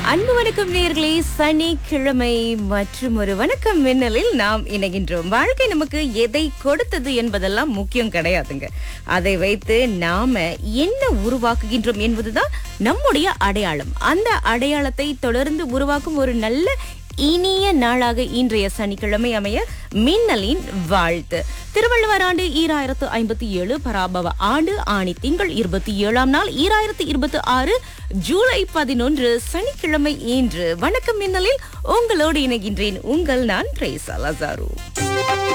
அன்பு வணக்கம் நேர்களே சனிக்கிழமை மற்றும் ஒரு வணக்கம் மின்னலில் நாம் இணைகின்றோம் வாழ்க்கை நமக்கு எதை கொடுத்தது என்பதெல்லாம் முக்கியம் கிடையாதுங்க அதை வைத்து நாம என்ன உருவாக்குகின்றோம் என்பதுதான் நம்முடைய அடையாளம் அந்த அடையாளத்தை தொடர்ந்து உருவாக்கும் ஒரு நல்ல இனிய நாளாக இன்றைய சனிக்கிழமை அமைய மின்னலின் வாழ்த்து திருவள்ளுவர் ஆண்டு ஈராயிரத்து ஐம்பத்தி ஏழு பராபவ ஆண்டு ஆணி திங்கள் இருபத்தி ஏழாம் நாள் ஈராயிரத்து இருபத்தி ஆறு ஜூலை பதினொன்று சனிக்கிழமை இன்று வணக்கம் மின்னலில் உங்களோடு இணைகின்றேன் உங்கள் நான் பிரேசா லசாரு